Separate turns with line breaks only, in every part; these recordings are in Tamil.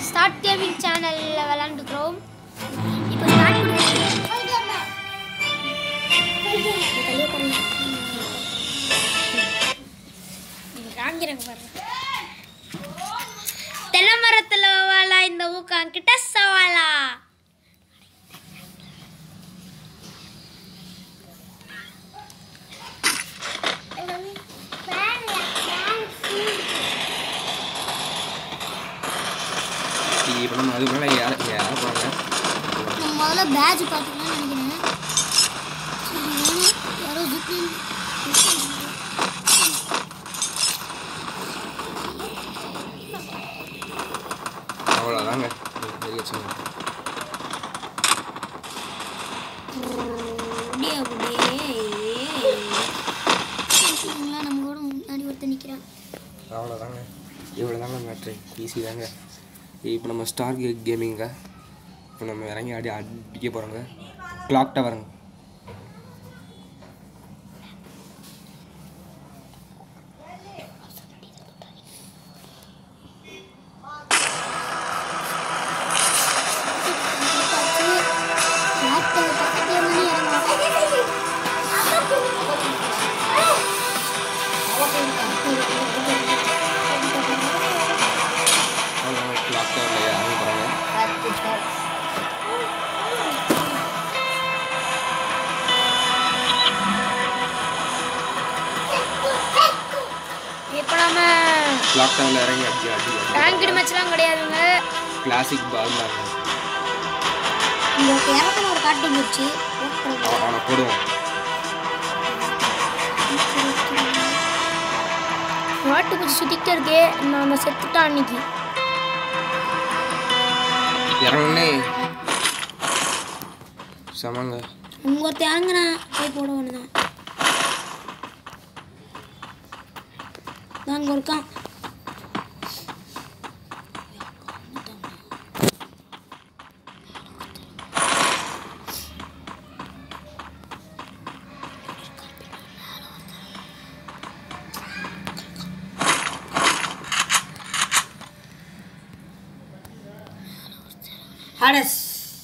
ஸ்டார்ட் கேமிங் சேனலில் விளாண்டுக்கிறோம் இப்போ ஸ்டார்ட் காஞ்சிரங்க பாருங்க தென்னை மரத்தில் வாழா இந்த ஊக்கம் கிட்ட சவாலா
இப்போ நம்ம அதுக்கு மேலே யார் யாரை போகிறாங்க
நம்ம முதல்ல பேட்ச் பார்த்துக்கலாம்னு நினைக்கிறேன் சரி, வேணும். யாரோ ஜிப்ளின்
அவ்வளோதாங்க வச்சுங்க
அப்படியே அப்படியே பார்த்தீங்களா நம்ம கூட முன்னாடி ஒருத்தர் நிற்கிறான்
அவ்வளோதாங்க இவ்வளோ தாங்க மேட்ரு ஈஸி தாங்க இப்போ நம்ம ஸ்டார் கே கேமிங்க இப்போ நம்ம இறங்கி அடி அடிக்க போகிறோங்க கிளாக் டவருங்க
லேப்டாப் பக்கத்துல வந்து
அவ்வளோதாங்க கிளாக் டவரில் இறங்கி போகிறாங்க
இப்போ நம்ம
கிளாக் டவரில் இறங்கி அடி அடி அடி
ரேங்கிடு மேட்ச்லாம் கிடையாதுங்க
கிளாசிக் பால் தாங்க
இந்த கேரளத்தில் ஒரு காட்டு போச்சு
அவ- அவனை போடுவோம்
வாட்டு குச்சி சுத்திக்கிட்டே இருக்கே நாம செத்துட்டான் அன்னைக்கு
இறங்குனே சமங்க
உங்க ஒருத்தர் இறங்குனா போய் போட வேணுதான் அங்க இருக்கான் ஹடஸ்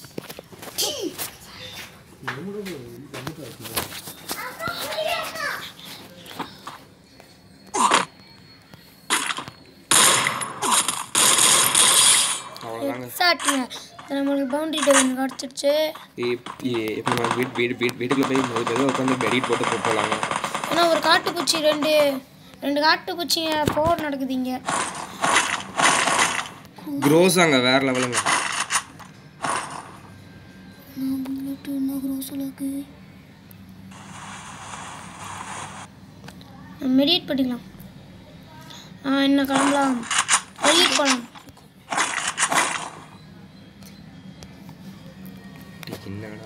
அவ்வளோதாங்க
எக்ஸாக்ட்ங்க நம்மளுக்கு பவுண்டரி டெவன் கிடச்சிருச்சு
இப்போ நம்ம வீட் வீடு வீட் வீட்டுக்குள்ள போய் மெது மெதுவாக உட்காந்து பெடிட் போட்டு போ- போகலாங்க
ஏன்னா ஒரு காட்டுக்குச்சி ரெண்டு ரெண்டு காட்டுக்குச்சிங்க போர் நடக்குது இங்க
க்ரோஸாங்க வேற லெவலுங்க
மெடிட் பண்ணிக்கலாம் ஆ என்ன கிளம்பலாம் வெளியே போகலாம்
டேய், என்னடா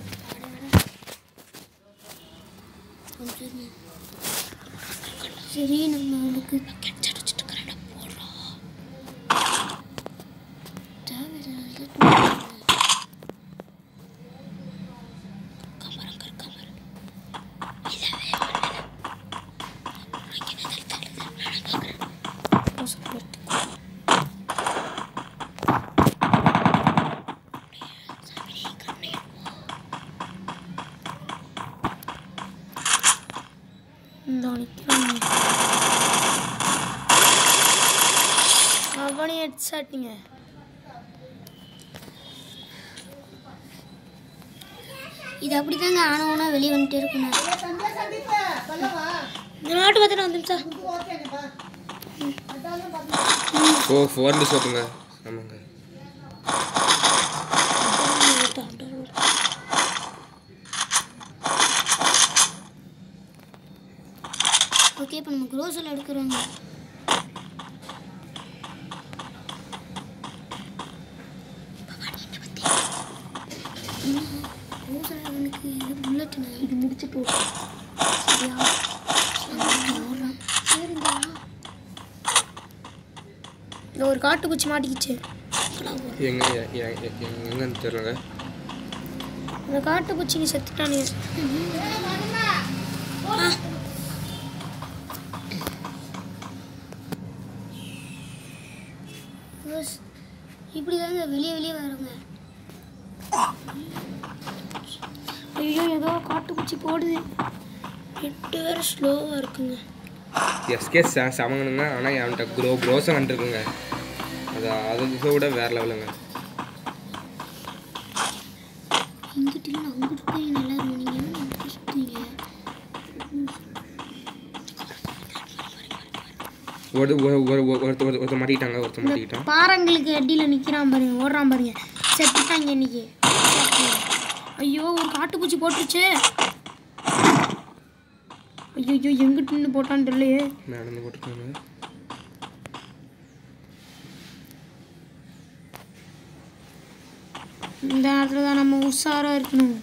சரி நம்ம அவனுக்கு பக்கெட் அடிச்சுட்டு கரெக்டாக போடுறோம் இந்த நிற்கிறாங்க அவனே ஹெட்செட்டுங்க இது அப்படி தாங்க ஆனவனா வெளியே வந்துட்டே இருக்கணும் இந்த நாட்டு பார்த்துட்டு வந்து நிமிஷம்
ஓ ஃபோர்னு சோப்புங்க ஆமாங்க
ஓகே இப்போ நம்ம க்ரோஸில் எடுக்கிறோங்க க்ரோஸில் அவனுக்கு இது புல்லட்டுங்க இது முடிச்சுட்டு சரியா ஓடுறான் சரிங்களா இந்த ஒரு காட்டுக்குச்சி மாட்டிக்கிச்சு
எங்க எ- எ- எ- எ- எங்கன்னு தெரியலங்க
அந்த காட்டுக்குச்சிங்க செத்துட்டானுங்க ஆ. ரோஸ் இப்படி தாங்க வெளியே வெளியே வருங்க
ஐயோ ஏதோ காட்டுப்பூச்சி போடுது நெட்டு வேறு ஸ்லோவாக இருக்குங்க
எஸ்கே ச சமங்கணுங்க ஆனால் என்கிட்ட க்ரோ க்ரோஸை வந்துருக்குங்க அது அதை விட வேறு லெவலுங்க
இங்கிட்ட இல்லை அங்கிட்டு போய் நல்லா இருக்கும் நீங்கள் என்ன இப்படி சுற்றுறீங்க
ஒரு ஒரு ஒரு ஒரு- ஒருத்தர் ஒருத்தர் ஒருத்தர் மாட்டிக்கிட்டாங்க ஒருத்தர் மாட்டிக்கிட்டான்
பாறங்களுக்கு அடியில் நிற்கிறான் பாருங்க ஓடுறான் பாருங்க செத்துட்டாங்க இன்னைக்கு ஐயோ ஒரு காட்டுப்பூச்சி போட்டுருச்சு ஐயோ ஐயோ எங்கிட்டு நின்று போட்டான்னு தெரியலையே
நடந்து போட்டிருக்காங்க
இந்த நேரத்தில் தான் நம்ம உஷாராக இருக்கணும்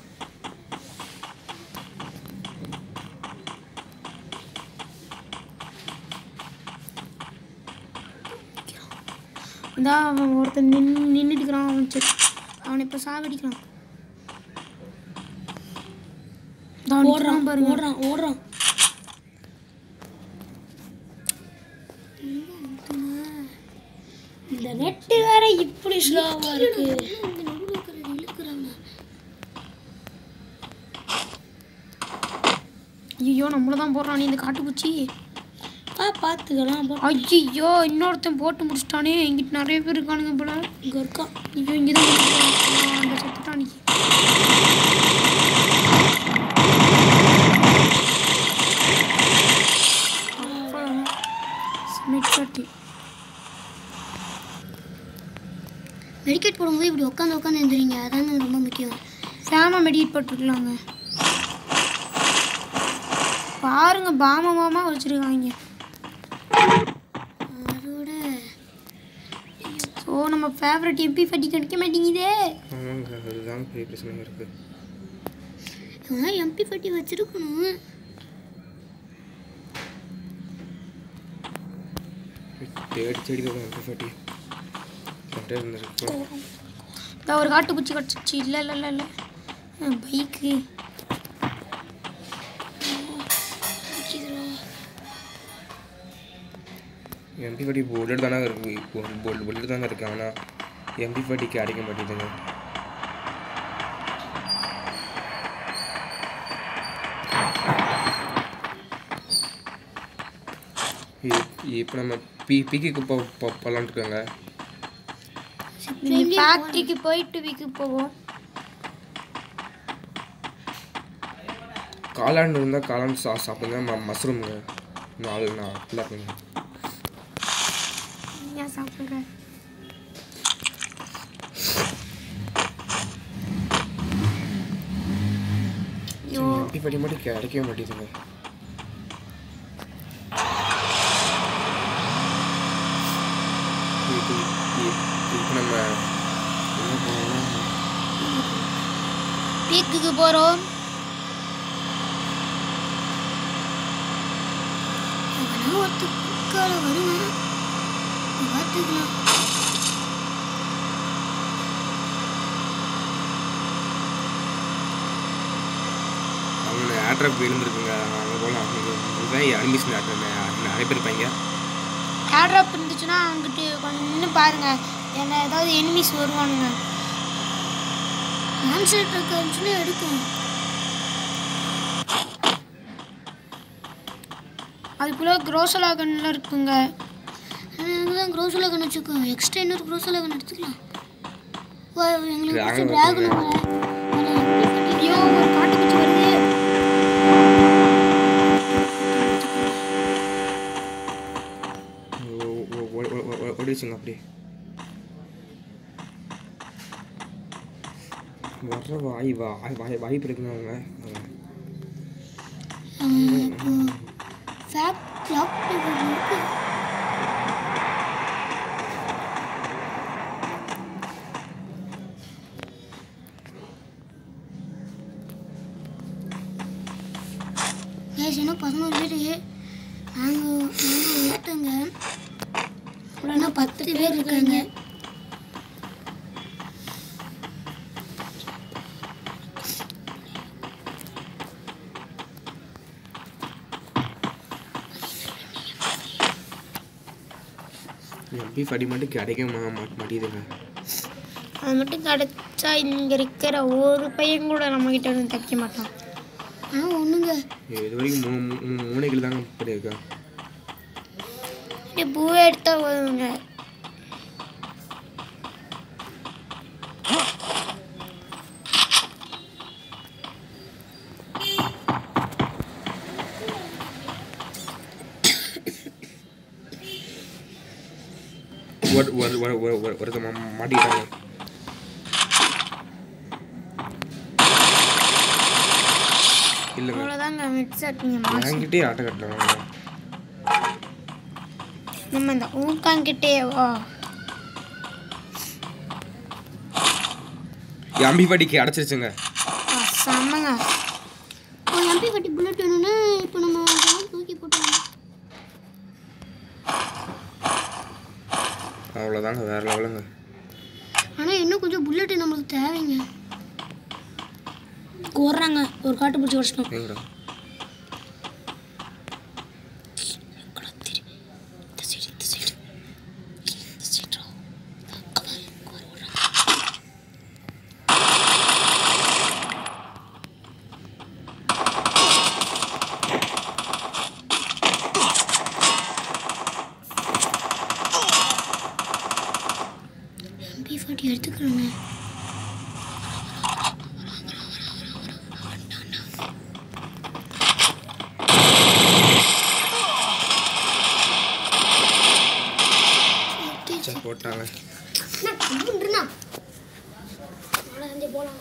இதான் அவன் ஒருத்தன் நின்று நின்றுட்டு இருக்கிறான் அவன் செத் அவனை இப்போ சாவடிக்கிறான் ஓடுறான் பாருங்க ஓடுறான் ஓடுறான் இந்த நெட்டு வேற இப்படி ஸ்லோவாக இருக்கு
இந்த நடுவில் இருக்கிறது இழுக்கிறாங்க
ஐயோ நம்மள தான் போடுறான் இந்த காட்டுப்பூச்சி
ஆ பார்த்துக்கலாம்
ஐயோ இன்னொருத்தன் போட்டு முடிச்சிட்டானே இங்கிட்டு நிறைய பேர் இருக்கானுங்க போல இங்கே இருக்கான் ஐயோ இங்கே தான் அந்த செத்துட்டான் இன்னைக்கு ஸ்மிட்
மெடிக்கெட் போடும்போது இப்படி உட்காந்து உட்காந்து எழுந்துறீங்க அதாங்க ரொம்ப முக்கியம்
ஃபேமாக மெடிக்கேட் போட்டுருக்கலாங்க பாருங்க பாம பாமா வச்சுருக்காங்க
அதோட
ஸோ நம்ம ஃபேவரட் எம்பி ஃபட்டி கிடைக்க மாட்டேங்குதே
ஆமாங்க அதுதான் பெரிய பிரச்சனையாக இருக்குது
இவங்க எம்பி பட்டி வச்சிருக்கணும்
தேடி தேடி தான் எம்பி ஃபார்ட்டி கரெக்டாக இருந்திருக்கு
இந்த ஒரு காட்டுப்பூச்சி கிடச்சிச்சு இல்லை இல்லை இல்லை இல்லை பைக்கு
எம்பி ஃபார்ட்டி புல்லட் தானே இருக்கு புல் புல்லட் தானே இருக்கு ஆனால் எம்பி ஃபார்ட்டிக்கு அடிக்க மாட்டேங்குதுங்க இப்போ நம்ம பி பிக்கு போ போ- போலான்ட்டு இருக்காங்க
ஃபேக்ட்ரிக்கு போயிட்டு வீக்கு போவோம்
காளான் இருந்தால் காளான் சா சாப்பிடுங்க ம மஷ்ரூம்ங்க நாலு நான் ஃபுல்லாக இருக்குங்க
ஏன் சாப்பிட்ற ஐயோ
எம்பி ஃபார்ட்டி மட்டும் கிடைக்கவே மாட்டேங்குதுங்க இது இப்போ நம்ம என்ன பண்ணலாம்
பீக்குக்கு போகிறோம்
எவனா ஒருத்தர் குறுக்கால வருவேன் பார்த்துக்கலாம்
அவங்க ஏட்ரப் விழுந்துருக்குங்க அங்கே போகலாம் இதுதான் அனிமிஷன் ஏட்ரப் நிறைய பேர் இருப்பாங்க
ஏர்ட்ராப் இருந்துச்சுன்னா அங்கிட்டு கொஞ்சம் நின்று பாருங்க என்ன ஏதாவது எனிமிஸ் வருவானுங்க
கான்செப்ட் இருந்துச்சுன்னா எடுக்கும்
அதுக்குள்ளே க்ரோசலா கன்னில் இருக்குங்க
எனக்கு தான் க்ரோஸில் கண் வச்சுக்கோ எக்ஸ்ட்ரா இன்னொரு க்ரோஸில் கண் எடுத்துக்கலாம் ஓ, எங்களுக்கு
Dragon
ட்ராகன்
ஐயோ ஒரு காட்டுக்குச்சி வருது
ஓடிச்சுங்க அப்படி வர்ற வாய் வா வாய் வாய்ப்பு இருக்குங்க அவங்க
இப்போ ஃபேக் கிளாக் இருக்கு கேஸ் இன்னும் பதினோரு பேர் நாங்கள் நாங்கள் ஒருத்தங்க இன்னும் பத்து பேர் இருக்காங்க
எம்பி ஃபடி மட்டும் கிடைக்க மா மா- மாட்டேங்குதுங்க
அது மட்டும் கிடச்சா இங்கே இருக்கிற ஒரு பையன் கூட நம்மக்கிட்ட வந்து தப்பிக்க மாட்டான்
ஆ ஒன்றுங்க
இது வரைக்கும் மூணு மூணு மூணு கிலோ தாங்க பண்ணியிருக்கா
இப்படி பூவை எடுத்தா வருங்க
ஒரு ஒரு ஒரு ஒரு ஒரு ஒருத்த மா- மாட்டிக்கிட்டாங்க இல்லைங்க
அவ்வளோதாங்க மிக்ஸ் ஆட்டிங்க மாசம்
என்கிட்டயே ஆட்டை கட்டலாம்
நம்ம இந்த ஊக்காங்கிட்டே வா
எம்பி பாட்டிக்கு அடைச்சிருச்சுங்க
ஆ, செம்மங்க
ஒரு எம்பி கட்டி புல்லட் வேணும்னா இப்போ நம்ம அதெல்லாம் தூக்கி போட்டோம்
அவ்வளோதாங்க வேற லெவலுங்க
ஆனால் இன்னும் கொஞ்சம் புல்லட் நம்மளுக்கு தேவைங்க
ஓடுறாங்க ஒரு காட்டு பிடிச்சி வச்சிட்டோம்
எங்கடா
எம்பி ஃபார்ட்டி எடுத்துக்கிறோங்க
சரி, போட்டாங்க
என்ன கம்முன்றுண்ணா அஞ்சு போலாம்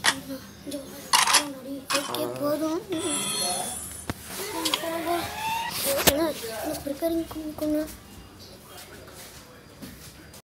ஓகே போதும் ப்ரிப்பேரிங் கொண்டு